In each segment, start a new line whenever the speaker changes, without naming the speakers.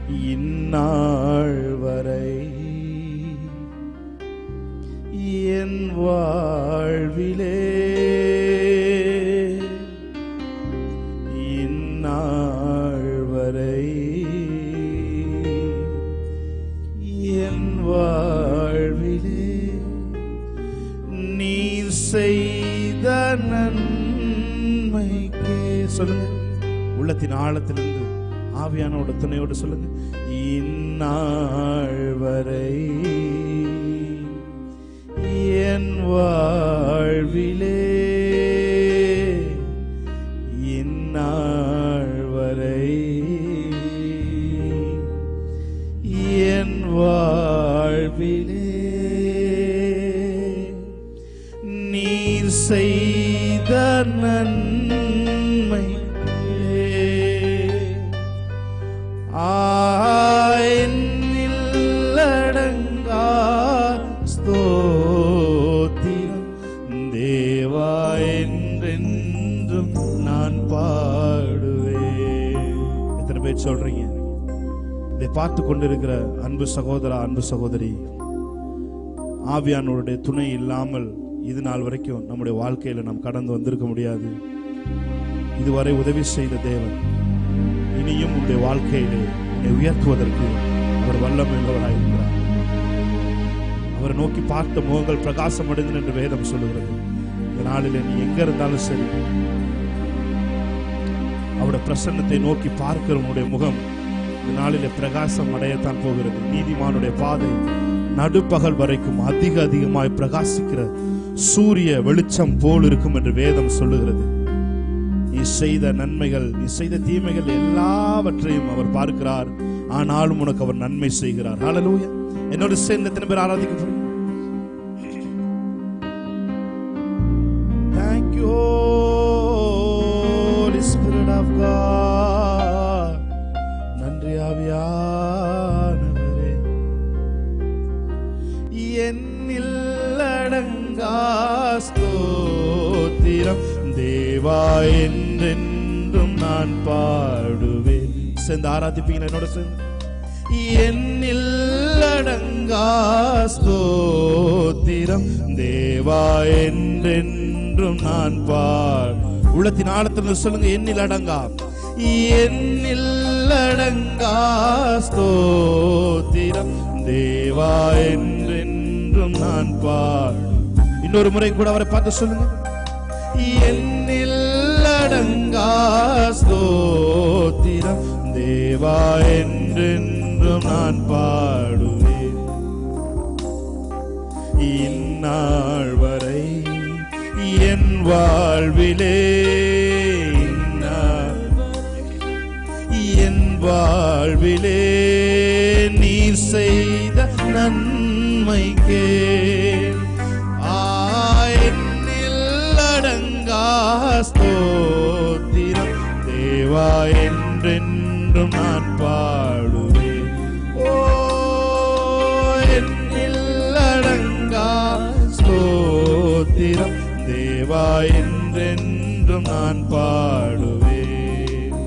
இந்நாள் வரை என் வாழ்விலே இந்நாள் வரை என் வாழ்விலே நீ செய்த நன்மைக்கே சொல்லுங்க உள்ளத்தின் ஆழத்திலிருந்து ஆவியானோட துணையோடு சொல்லுங்க இந்நாள் வரை என் வாழ்விலே இந்நாள் வரை என் வாழ்விலே நீர் செய்த நன்மை ஆடங்கா ஸ்தோத்திரம் தேவா என்றென்றும் நான் பாடுவேன் எத்தனை பேர் சொல்றீங்க இதை பார்த்து கொண்டிருக்கிற அன்பு சகோதரா அன்பு சகோதரி ஆவியானவருடைய துணை இல்லாமல் இது நாள் வரைக்கும் நம்முடைய வாழ்க்கையில நாம் கடந்து வந்திருக்க முடியாது இதுவரை உதவி செய்த தேவன் இனியும் உன்னுடைய வாழ்க்கையிலே உன்னை உயர்த்துவதற்கு அவர் வல்லம் உள்ளவராயிருக்கிறார் அவரை நோக்கி பார்த்த முகங்கள் பிரகாசம் அடைந்தன என்று வேதம் சொல்லுகிறது இந்த நாளிலே நீ எங்க இருந்தாலும் சரி அவருடைய பிரசன்னத்தை நோக்கி பார்க்கிற உன்னுடைய முகம் இந்த நாளிலே பிரகாசம் அடையத்தான் போகிறது நீதிமானுடைய பாதை நடுப்பகல் வரைக்கும் அதிக அதிகமாய் பிரகாசிக்கிற சூரிய வெளிச்சம் போல் இருக்கும் என்று வேதம் சொல்லுகிறது நீ செய்த நன்மைகள் நீ செய்த தீமைகள் எல்லாவற்றையும் அவர் பார்க்கிறார் ஆனாலும் உனக்கு அவர் நன்மை செய்கிறார் ஹalleluya என்னோட சேர்ந்து எத்தனை பேர் ஆராதிக்க போறீங்க Thank you Holy Spirit of God நன்றி ஆவியானவரே என்னில் அடங்கா ஸ்தோத்திரம் தேவா என்றென்றும் நான் பாடுவேன் சேர்ந்து ஆராதிப்பீங்க என்னோட சேர்ந்து என்னில் அடங்கா ஸ்தோத்திரம் தேவா என்றென்றும் நான் பாடு உள்ளத்தின் ஆழத்தில் சொல்லுங்க எண்ணில் அடங்கா எண்ணில் அடங்கா ஸ்தோத்திரம் தேவா என்றென்றும் நான் பாடு இன்னொரு முறை கூட அவரை பார்த்து சொல்லுங்க என்னில் அடங்கா ஸ்தோத்திரம் தேவா என்றென்றும் நான் பாடுவேன் இந்நாள் வரை என் வாழ்விலே இந்நாள் என் வாழ்விலே நீ செய்த நன்மைக்கே ஆயனில் அடங்கா ஸ்தோத்திரம் தேவா என்றென்றும் நான் பாடுவேன் ஓ என்னில் அடங்கா ஸ்தோத்திரம் தேவா என்றென்றும் நான் பாடுவேன்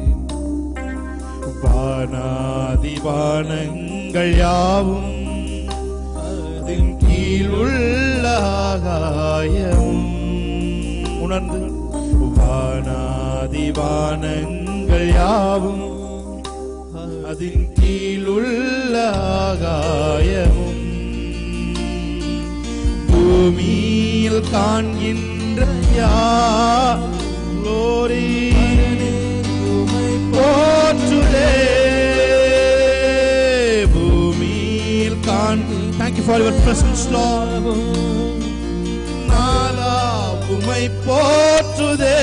வானாதி வானங்கள் யாவும் அதன் கீழ் உள்ள ஆகாயமும் உணர்ந்து வானாதி வானங்கள் யாவும் அதன் கீழ் உள்ள ஆகாயமும் பூமியில் காண்கின்ற யா glory போற்றுதே பூமியில் காண் thank you for your presence Lord நாதா உமை போற்றுதே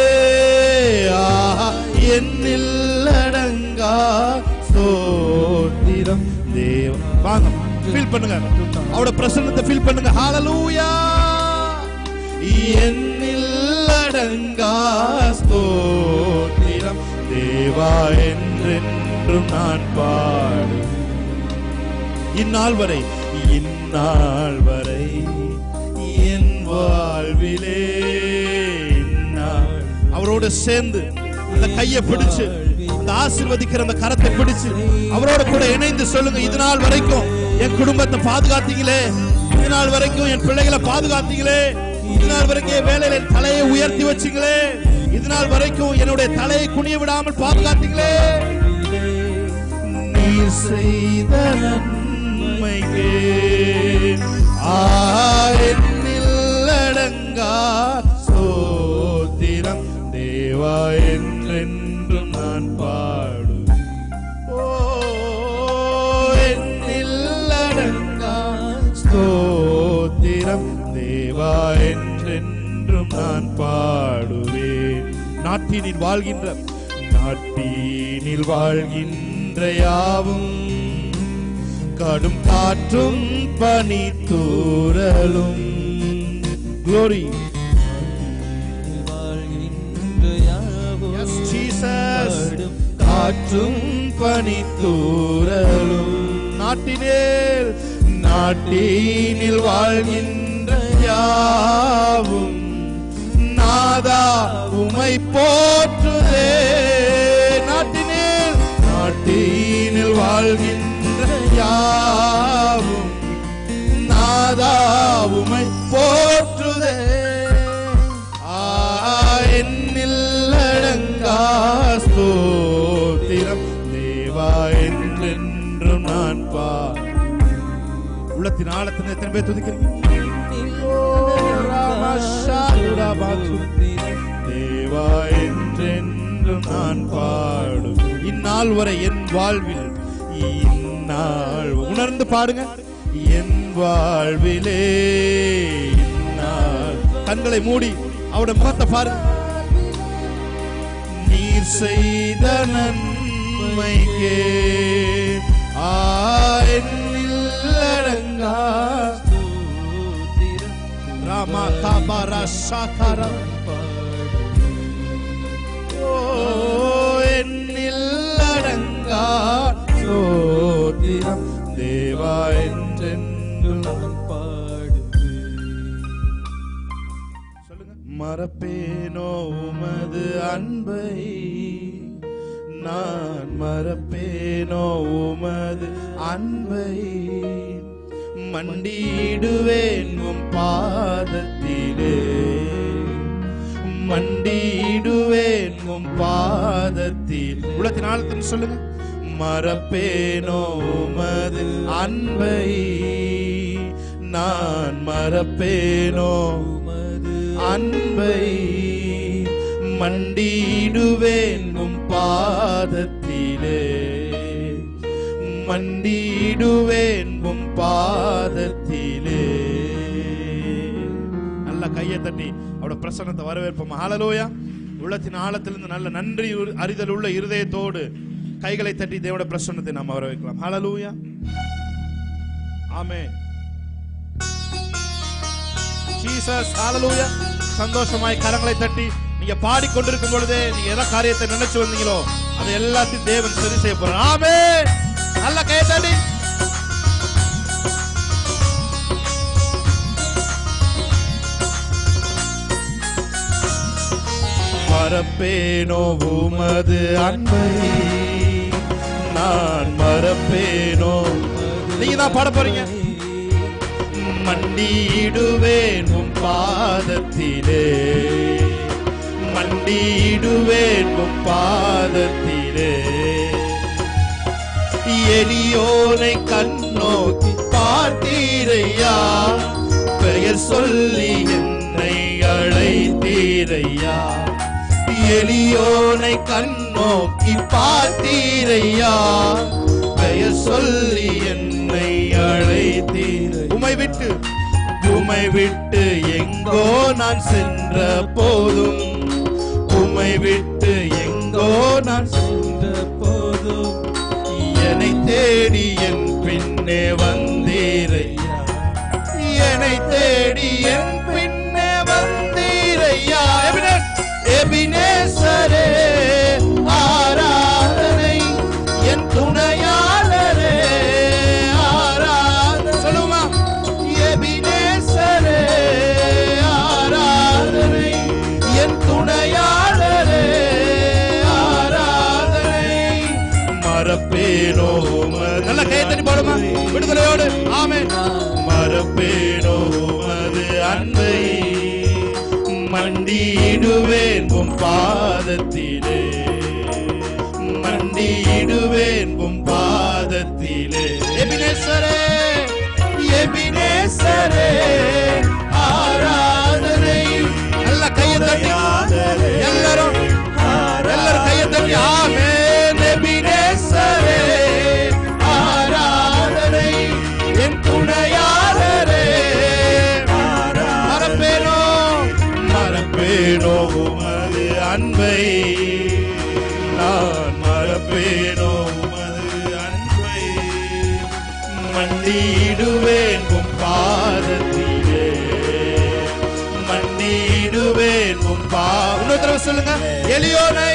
ஆஹா, என்னில் அடங்கா ஸ்தோத்திரம் தேவ வாங்க ஃபீல் பண்ணுங்க அவரோட பிரசன்னத்தை ஃபீல் பண்ணுங்க ஹalleluya என்னில் அடங்கா ஸ்தோத்திரம் தேவா என்றென்றும் நான் பாடு இந்நாள் வரை இந்நாள் வரை என் வாழ்விலே இந்நாள் அவரோடு சேர்ந்து அந்த கையை பிடிச்சு அந்த உங்களுக்கு ஆசீர்வதிக்கிற அந்த கரத்தை பிடிச்சு அவரோட கூட இணைந்து சொல்லுங்க இது நாள் வரைக்கும் என் குடும்பத்தை பாதுகாத்தீங்களே இது நாள் வரைக்கும் என் பிள்ளைகளை பாதுகாத்தீங்களே இது நாள் வரைக்கும் என் வேலையில என் தலையை உயர்த்தி வச்சீங்களே இது நாள் வரைக்கும் என்னுடைய தலையை குனிய விடாமல் பாதுகாத்தீங்களே நீ செய்த நன்மைக்கே ஆரெண்ணில் அடங்கா சோத்திரம் தேவா என்றென்றும் நான் பாடு ஓ எண்ணில் அடங்கா ஸ்தோத்திரம் தேவா என்றென்றும் நான் பாடுவேன் நாட்டினில் வாழ்கின்ற நாட்டினில் வாழ்கின்ற யாவும் கடும் காற்றும் பனி தூறலும் glory Yes, Jesus. காற்றும் பனி தூறலும் நாட்டினேல் நாட்டினில் வாழ்கின்ற யாவும் நாதா உமை போற்றுதே நாட்டினில் நாட்டினில் வாழ்கின்ற யாவும் நாதா உமை போற்றுதே ஆ, என்னில் அடங்கா ஸ்தோத்திரம் தேவா என்றென்றும் நான் பா உள்ளத்தின் ஆழத்தின் எத்தனை பேர் துதிக்கிறீங்க ஓ, ராமா, ஷாதுரா, பாத்து. தேவா என்றென்றும் நான் பாடும் இந்நாள் வரை என் வாழ்வில் இந்நாள் உணர்ந்து பாடுங்க என் வாழ்விலே இந்நாள் கண்களை மூடி அவருடைய முகத்தை பாருங்க நீர் செய்த நன்மைக்கே ஆனில் அடங்கா ராமா காபாரா சாகாரா ஓ என்னில் அடங்கா சோதிரம் தேவா என்றென்றும் சொல்லுங்க மறப்பேனோ உமது அன்பை நான் மறப்பேனோ உமது அன்பை மண்டிடுவேன் உம் பாதத்திலே மண்டிடுவேன் உம் பாதத்தில் உலகத்தின் ஆழத்தில் சொல்லுங்க மறப்பேனோ உமது அன்பை நான் மறப்பேனோ உமது அன்பை மண்டிடுவேன் உம் பாதத்திலே மண்டிடுவேன் உம் பாதத்திலே நல்ல கையை தட்டி அவரோட பிரசன்னத்தை வரவேற்போம் ஹalleluya உள்ளத்தின் ஆழத்திலிருந்து நல்ல நன்றி உரு- அறிதல் உள்ள இருதயத்தோடு கைகளை தட்டி தேவனுடைய பிரசன்னத்தை நாம் வரவேற்கலாம் ஹalleluya ஆமென் ஜீசஸ் ஹalleluya சந்தோஷமாய் கரங்களை தட்டி நீங்க பாடிக்கொண்டிருக்கும் பொழுதே நீங்க எதை காரியத்தை நினைச்சு வந்தீங்களோ அதை எல்லாத்தையும் தேவன் சரி செய்ய போறார் ஆமென் நல்ல கையை தட்டி மறப்பேனோ உமது அன்பை நான் மறப்பேனோ நீங்க தான் பாட போறீங்க மண்டிடுவேன் உம் பாதத்திலே மண்டிடுவேன் உம் பாதத்திலே எளியோனை கண்ணோக்கி பார்த்தீரையா பெயர் சொல்லி என்னை அழைத்தீரையா எளியோனை கண்ணோக்கி பார்த்தீரையா பெயர் சொல்லி என்னை அழைத்தீரை உமை விட்டு உமை விட்டு எங்கோ நான் சென்ற போதும் உமை விட்டு எங்கோ நான் சென்ற போதும் என்னை தேடி என் பின்னே வந்தீரையா என்னை தேடி என் பின்னே வந்தீரையா எபினேஸ் எபினேசரே ஆராதனை என் துணையாளரே ஆராதனை சொல்லுமா எபினேசரே ஆராதனை என் துணையாளரே ஆராதனை மறப்பேனோ உமது நல்ல கையத்தடி போடுமா விடுதலையோடு ஆமே மறப்பேனோ உமது அன்பை மண்டியிடுவேன் உம் பாதத்திலே மண்டியிடுவேன் உம் பாதத்திலே எபினேசரே எபினேசரே ஆராதனை நல்ல கையை தட்டி எல்லாரும் எல்லாரும் கையை தட்டி ஆமென் எபினேசரே ஆராதனை என் துணையாளரே மறப்பேனோ மறப்பேனோ உமது அன்பை நான் மறப்பேனோ உமது அன்பை மண்டியிடுவேன் உம் பாதத்திலே மண்டியிடுவேன் உம் பா இன்னொரு தடவை சொல்லுங்க எளியோனை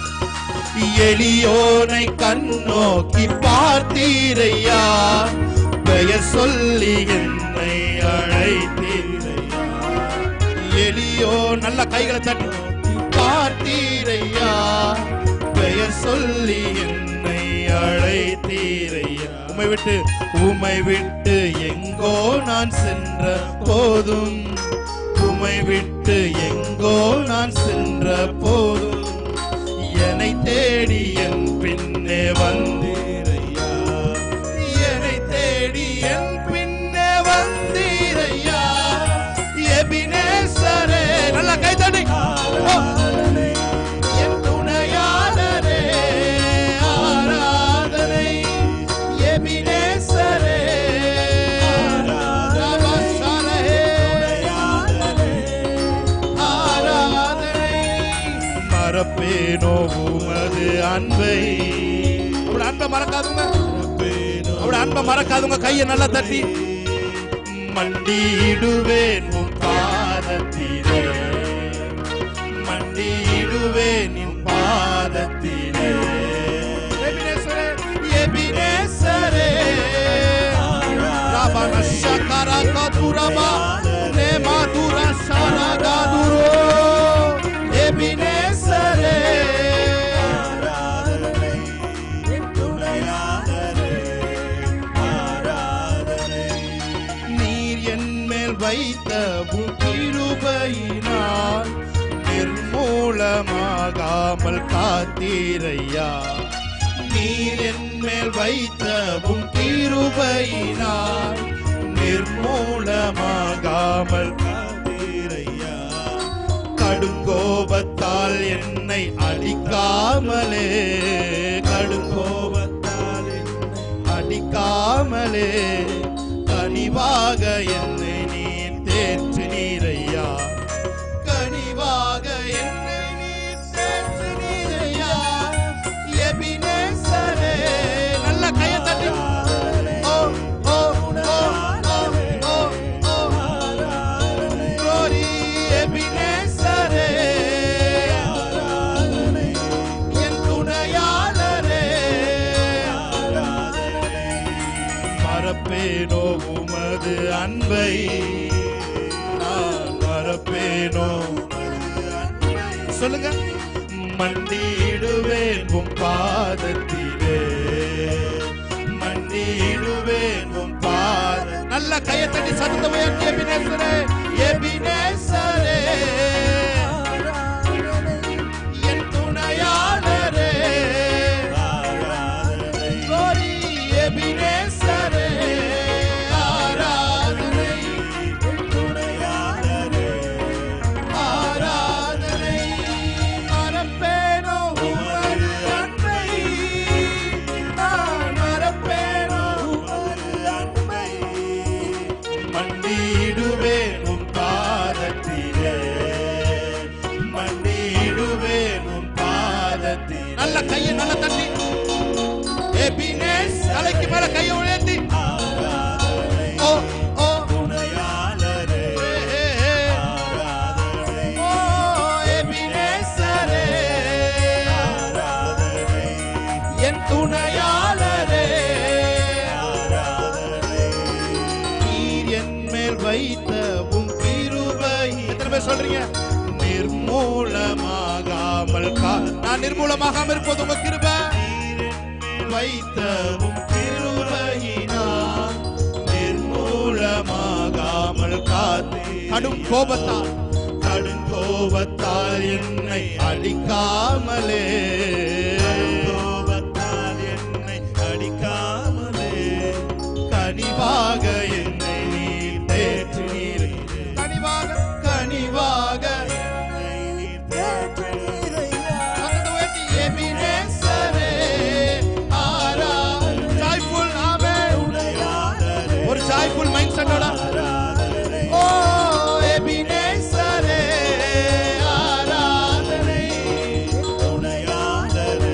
எளியோனை கண்ணோக்கி பார்த்தீரையா பெயர் சொல்லி என்னை அழைத்தீரையா எளியோ நல்ல கைகளை தட்டி பார்த்தீரையா பெயர் சொல்லி என்னை அழைத்தீரையா உமை விட்டு உமை விட்டு எங்கோ நான் சென்ற போதும் உமை விட்டு எங்கோ நான் சென்ற போதும் என்னை தேடி என் பின்னே வந்தீரையா என்னை தேடி என் பின்னே வந்தீரையா எபினேசரே நல்ல கை தட்டி ஓ. என் துணையாளரே ஆராதனை எபினேசரே ரபசரே ஆராதனை மறப்பேனோ உமது அன்பை அவளோட அன்பை மறக்காதுங்க அவளோட அன்பை மறக்காதுங்க கையை நல்லா தட்டி மண்டியிடுவேன் உன் பாதத்திலே மண்டியிடுவேன் உன் பாதத்திலே எபினேசரே, எபினேசரே ராபன ஷகர கதுரபா நேமாதுர ஷரகாதுரோ எபினேசரே நீர் என் மேல் வைத்த உம் கிருபையினால் நிர்மூலமாகாமல் காத்தீரையா நீர் என் மேல் வைத்த உம் கிருபையினால் நிர்மூலமாகாமல் காத்தீரையா கடுங்கோபத்தால் என்னை அடிக்காமலே கடுங்கோபத்தால் என்னை அடிக்காமலே கனிவாக என்னை நீ தேற்று நீரையா கனிவாக என்னை நீ தேற்று நீரையா எபினேசரே நல்ல கையை தட்டி ஓ ஓ ஓ ஓ ஓ ஓ Glory எபினேசரே என் துணையாளரே மறப்பேனோ உமது அன்பை நான் மறப்பேனோ உமது அன்பை. சொல்லுங்க மண்டிடுவேன் உம் பாதத்திலே மண்டிடுவேன் உம் பாத நல்ல கையை தட்டி சத்தம் உயர்த்தி எபினேசரே எபினேசரே என் துணையாளரே Glory, எபினேசரே ஆராதனை ஆராதனை மறப்பேனோ உமது அன்பை நான் மறப்பேனோ உமது அன்பை மண்டிடுவேன் உம் பாதத்திலே மண்டிடுவேன் உம் பாதத்திலே நல்ல கையை நல்ல தட்டி எபினேஸ் தலைக்கு மேல கையை உயர்த்தி ஓ ஓ ஏ, ஏ, ஏ. ஓ, எபினேசரே. என் துணையாளரே நீர் என் மேல் வைத்த உம் கிருபை எத்தனை பேர் சொல்றீங்க நிர்மூலமாகாமல் கா- நான் நிர்மூலமாகாம இருப்பது உங்க கிருபை
வைத்தவும் கிருபையினால் நிர்மூலமாகாமல் காத்தே
கடும் கோபத்தால்
கடும் கோபத்தால் என்னை அடிக்காமலே கோபத்தால் என்னை அடிக்காமலே கனிவாக என்னை நீர் தேற்றினீரே
கனிவாக
கனிவாக என்னை நீர் தேற்றினீரே
பக்கத்து உயர்த்தி,
எபினேசரே, ஆரா
joyful, amen.
உடையாதரே,
ஒரு ஜாய்ஃபுல் மைண்ட் செட்டோட
ஆராதனை. ஓ எபினேசரே, ஆராதனை. உடையாதரே,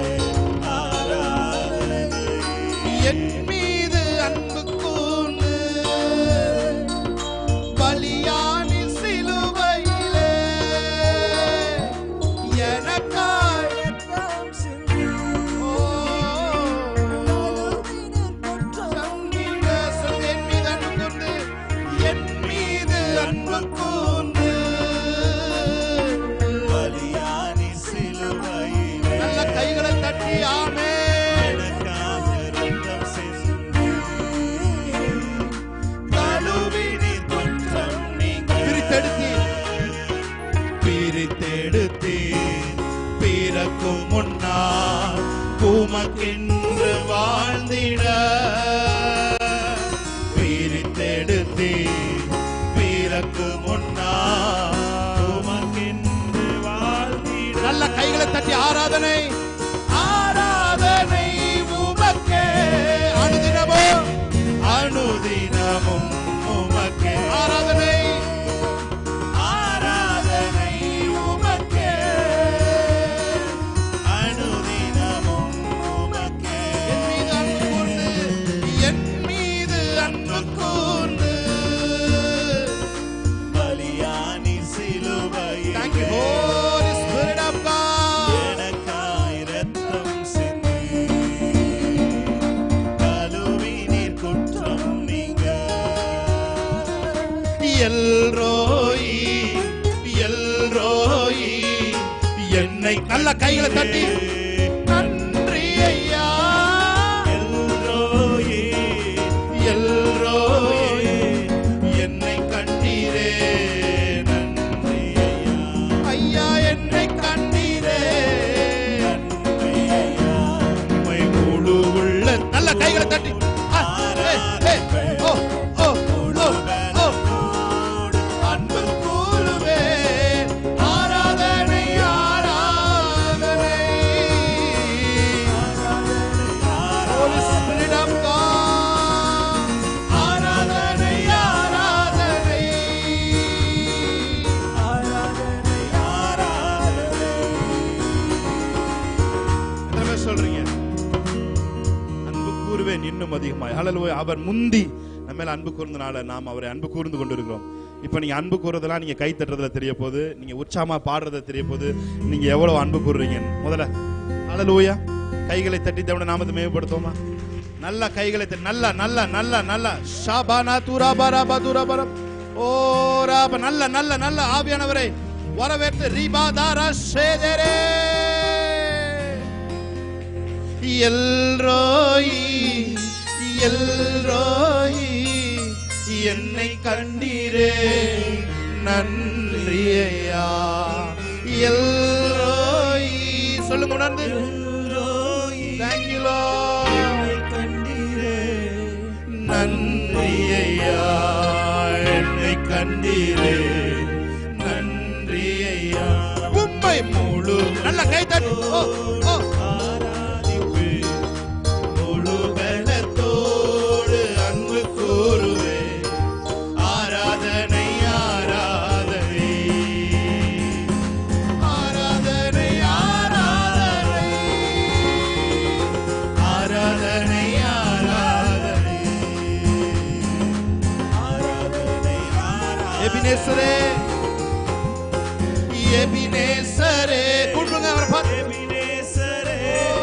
ஆராதனை.
என் மீது அன்பு கூர்ந்து பலியானி சிலுவையிலே எனக்காய் ஓ, சங்கீத சொல்லு, என் மீது அன்பு கூர்ந்து, என் மீது அன்பு கூர்ந்து
பலியானி சிலுவையிலே
நல்ல கைகளை தட்டி ஆமே
எனக்காக இரத்தம் சிந்தி, கழுவினீர் குற்றம் நீங்க
பிரித்தெடுத்தி
பிரித்தெடுத்தே பிறக்கும் முன்னால் உமக்கென்று வாழ்ந்திட பிரித்தெடுத்தே பிறக்கும் முன்னால் உமக்கென்று வாழ்ந்திட
நல்ல கைகளை தட்டி ஆராதனை
ஆராதனை உமக்கே
அனுதினமும்
அனுதினமும் உமக்கே
ஆராதனை
ஆராதனை உமக்கே அனுதினமும் உமக்கே
என் மீது அன்பு கூர்ந்து என் மீது அன்பு கூர்ந்து
பலியானி சிலுவையில்
Thank you, Holy Spirit of God.
எனக்காய் இரத்தம் சிந்தி கழுவினீர் குற்றம் நீங்க
எல்ரோயி எல்ரோயி என்னை நல்ல கைகளை தட்டி நன்றி ஐயா
எல்ரோயே
எல்ரோயி
என்னை கண்டீரே நன்றி ஐயா
ஐயா என்னை கண்டீரே
நன்றி ஐயா
உம்மை முழு உள்ள நல்ல கைகளை தட்டி ஆ, ஏ, ஏ, ஓ, ஓ, ஓ, ஓ. அன்பு கூறுவேன் ஆராதனை ஆராதனை Holy Spirit of God. ஆராதனை ஆராதனை எத்தனை பேர் சொல்றீங்க அன்பு கூறுவேன் இன்னும் அதிகமாய் ஹalleluya அவர் முந்தி நம்ம மேல அன்பு கூர்ந்தனால நாம் அவரை அன்பு கூர்ந்து கொண்டிருக்கிறோம் இப்போ நீங்க அன்பு கூறுறதெல்லாம் நீங்க கை தட்டுறதுல தெரிய போகுது நீங்க உற்சாகமா பாடுறதுல தெரிய போகுது நீங்க எவ்வளவு அன்பு கூறுறீங்க முதல்ல ஹalleluya கைகளை தட்டி தேவனை நாமத்தை மேம்படுத்துவோமா நல்ல கைகளை தட்டி நல்ல நல்ல நல்ல நல்ல ஷாபானா தூரா பாரா பதுரா பரம் ஓ ராப நல்ல நல்ல நல்ல ஆவியானவரை வரவேற்று ரீபா தாரா ஷேதரே எல்ரோயி எல்ரோயி என்னை கண்டீரே நன்றி ஐயா எல்ரோயி சொல்லுங்க உணர்ந்து தேங்க்யூ
கண்டீரே
நன்றி ஐயா என்னை கண்டீரே நன்றி ஐயா உம்மை முழு நல்ல கை தட்டு ஓ ஓ
ஆராதிப்பே
முழு பலத்தோடு அன்பு கூறுவே ஆராதனை ஆராதனை ஆராதனை ஆராதனை ஆராதனை ஆராதனை
ஆராதனை ஆராதனை
எபினேசரே எபினேசரே கூப்பிடுங்க அவரை பார்த்து
எபினேசரே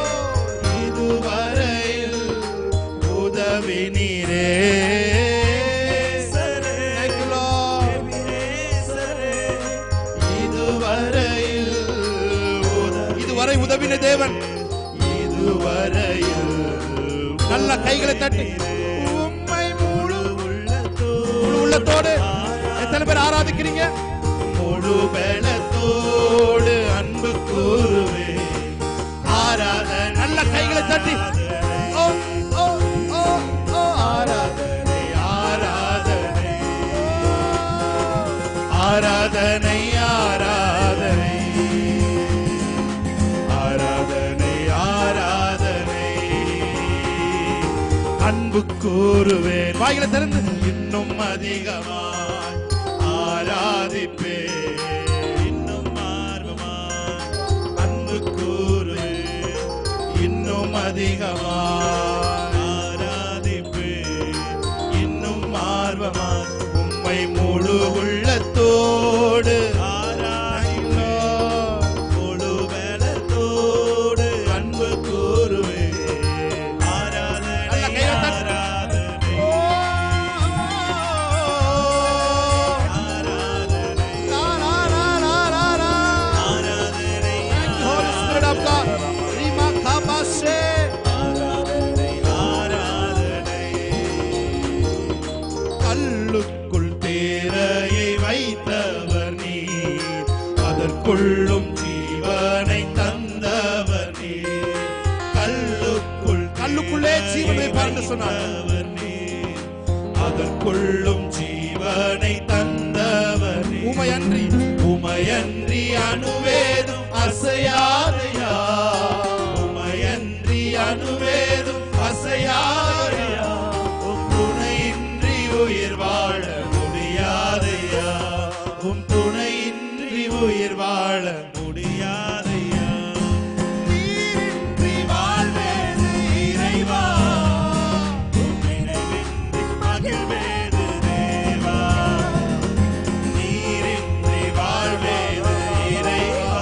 இதுவரையில் உதவி நீரே Thank you, Lord.
எபினேசரே
இதுவரையில் உத- இதுவரை உதவின தேவன் இதுவரை
கரையில்
நல்ல கைகளை தட்டி உம்மை முழு
உள்ளத்தோடு
முழு உள்ளத்தோடு எத்தனை பேர் ஆராதிக்கிறீங்க
முழு பலத்தோடு அன்பு கூறுவே ஆராதனை
நல்ல கைகளை தட்டி ஓ, ஓ, ஓ, ஓ,
ஆராதனை ஆராதனை ஆராதனை ஆராதனை ஆராதனை ஆராதனை அன்பு கூறுவேன்
வாய்களை திறந்து
இன்னும் அதிகமாய் ஆராதிப்பே இன்னும் ஆர்வமாய் அன்பு கூறு இன்னும் அதிகமாய் ஆராதிப்பே இன்னும் ஆர்வமாய் உம்மை முழு உள்ளத்தோடு ஆராதிப்பே முழு பலத்தோடு அன்பு கூறுவே ஆராதனை
நல்ல கையை தட்டு.
ஆராதனை ஆராதனை
லா, லா, லா, லா, லா, லா.
ஆராதனை
Thank you, Holy Spirit of God. Rima kabashe.
ஆராதனை ஆராதனை கல்லுக்குள் தேரையை வைத்தவர் நீர் அதற்குள்ளும் ஜீவனை தந்தவர் நீர் கல்லுக்குள்
கல்லுக்குள்ளே ஜீவன் வைப்பார் என்று சொன்னார்.
வைத்தவர் நீர் அதற்குள்ளும் ஜீவனை தந்தவர் நீர்
உமையன்றி
உமையன்றி அணுவேதும் அசையாதையா உமையன்றி அணுவேதும் அசையாதையா உம் துணையின்றி உயிர் வாழ முடியாதையா உம் துணையின்றி உயிர் வாழ முடியாதையா நீரின்றி வாழ்வேது இறைவா உம் நினைவின்றி மகிழ்வேது தேவா நீரின்றி வாழ்வேது இறைவா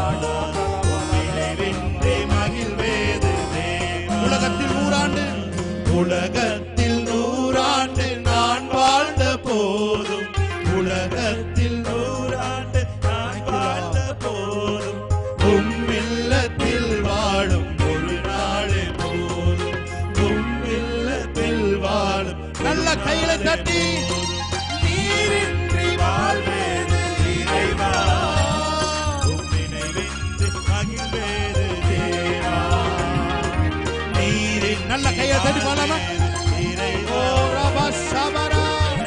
நினைவின்றி மகிழ்வேது தேவா
உலகத்தில் நூறாண்டு
உலகத்தில் நூறாண்டு நான் வாழ்ந்த போதும் உலகத்தில் நூறாண்டு நான் வாழ்ந்த போதும் உம் இல்லத்தில் வாழும் ஒரு நாளே போதும் உம் இல்லத்தில் வாழும்
நல்ல கைகளை தட்டி
நீரின்றி வாழ்வேது இறைவா உம் நினைவின்றி மகிழ்வேது தேவா நீரின்
நல்ல கையை தட்டி பாடலாமா
இறைவா
ஓ ரபா ஷபரா.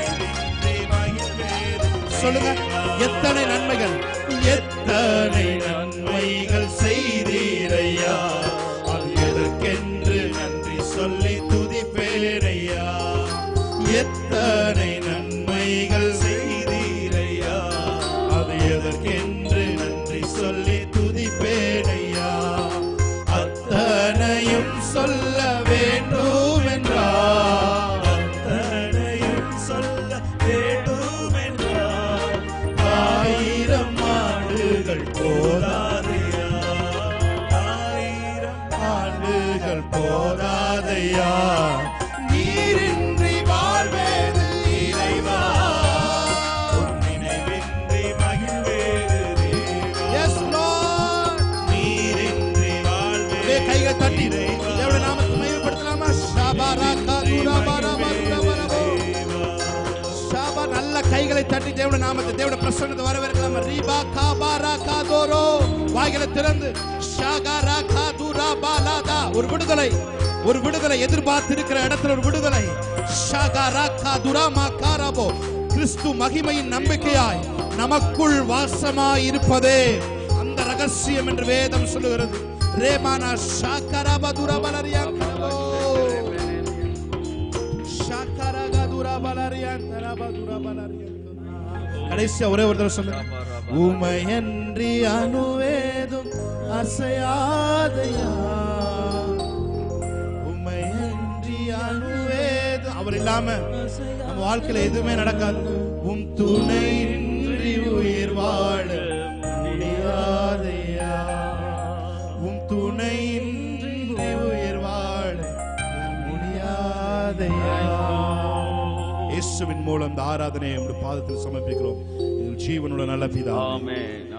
சொல்லுங்க எத்தனை நன்மைகள்
எத்தனை நன்மைகள் செய்தீரையா அது எதற்கென்று நன்றி சொல்லி துதிப்பேரையா எத்தனை நன்மைகள் செய்தீரையா அது எதற்கென்று நன்றி சொல்லி துதிப்பேரையா அத்தனையும் சொல்ல வேண்டும் என்றார் அத்தனையும் சொல்ல வேண்டும் என்றார் ஆயிரம் ஆண்டுகள் போதாதையா ஆயிரம் ஆண்டுகள் போதாதையா நீரின்றி வாழ்வேது இறைவா உன் நினைவின்றி மகிழ்வேது தேவா
எஸ் லார்ட்
நீரின்றி வாழ்வேது
அப்படியே கைகளை தட்டி
இறைவா.
தேவனுடைய நாமத்தை மகிமைப்படுத்தலாமா ஷபரா கதுரா பரா பரா பரா ஷாபா நல்ல கைகளை தட்டி தேவனுடைய நாமத்தை தேவனுடைய பிரசன்னத்தை வரவேற்கலாமா ரீபா காபாரா காதோரோ வாய்களை திறந்து ஷாகாரா காதுரா பாலாதா ஒரு விடுதலை ஒரு விடுதலை எதிர்பார்த்திருக்கிற இடத்துல ஒரு விடுதலை ஷாகாரா காதுரா மா காராபோ கிறிஸ்து மகிமையின் நம்பிக்கையாய் நமக்குள் வாசமாய் இருப்பதே அந்த ரகசியம் என்று வேதம் சொல்லுகிறது ரேமானா ஷாகரா பதுரா பலரியா கடைசியா ஒரே ஒரு தடவை சொல்லுங்க உமையன்றி அணுவேதும் அசையாதையா உமையன்றி அணுவேதும் அவர் இல்லாம நம்ம வாழ்க்கையில எதுவுமே நடக்காது உம் துணையின்றி உயிர் வாழ முடியாதையா உம் துணையின்றி உயிர் வாழ முடியாதையா இயேசுவின் மூலம் இந்த ஆராதனையை உங்களுடைய பாதத்தில் சமர்ப்பிக்கிறோம் எங்கள் ஜீவனுள்ள நல்ல பிதா
ஆமென்